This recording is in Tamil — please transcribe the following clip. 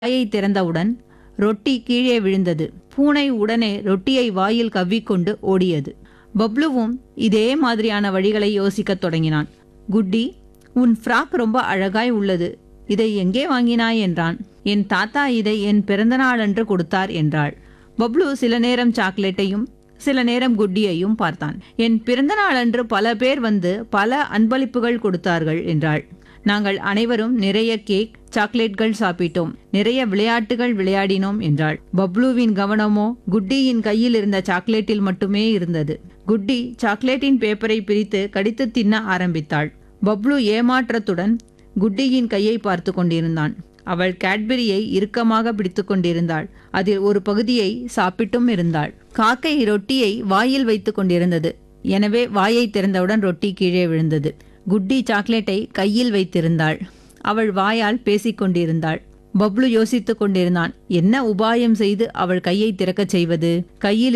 வாயை திறந்தவுடன் ரொட்டி கீழே விழுந்தது பூனை உடனே ரொட்டியை வாயில் கவ்விக்கொண்டு ஓடியது பப்ளுவும் இதே மாதிரியான வழிகளை யோசிக்கத் தொடங்கினான் குட்டி உன் ஃப்ராக் ரொம்ப அழகாய் உள்ளது இதை எங்கே வாங்கினாய் என்றான் என் தாத்தா இதை என் பிறந்தநாளன்று கொடுத்தார் என்றாள் பப்ளு சில நேரம் சாக்லேட்டையும் சில நேரம் குட்டியையும் பார்த்தான் என் பிறந்த நாளன்று பல பேர் வந்து பல அன்பளிப்புகள் கொடுத்தார்கள் என்றாள் நாங்கள் அனைவரும் நிறைய கேக் சாக்லேட்கள் சாப்பிட்டோம் நிறைய விளையாட்டுகள் விளையாடினோம் என்றாள் பப்ளுவின் கவனமோ குட்டியின் கையில் இருந்த சாக்லேட்டில் மட்டுமே இருந்தது குட்டி சாக்லேட்டின் பேப்பரை பிரித்து கடித்து தின்ன ஆரம்பித்தாள் பப்ளு ஏமாற்றத்துடன் குட்டியின் கையை பார்த்து கொண்டிருந்தான் அவள் கேட்பரியை இறுக்கமாக பிடித்து கொண்டிருந்தாள் அதில் ஒரு பகுதியை சாப்பிட்டும் இருந்தாள் காக்கை ரொட்டியை வாயில் வைத்து கொண்டிருந்தது எனவே வாயை திறந்தவுடன் ரொட்டி கீழே விழுந்தது குட்டி சாக்லேட்டை கையில் வைத்திருந்தாள் அவள் வாயால் பேசிக் கொண்டிருந்தாள் பப்ளு யோசித்துக் கொண்டிருந்தான் என்ன உபாயம் செய்து அவள் கையை திறக்கச் செய்வது கையில்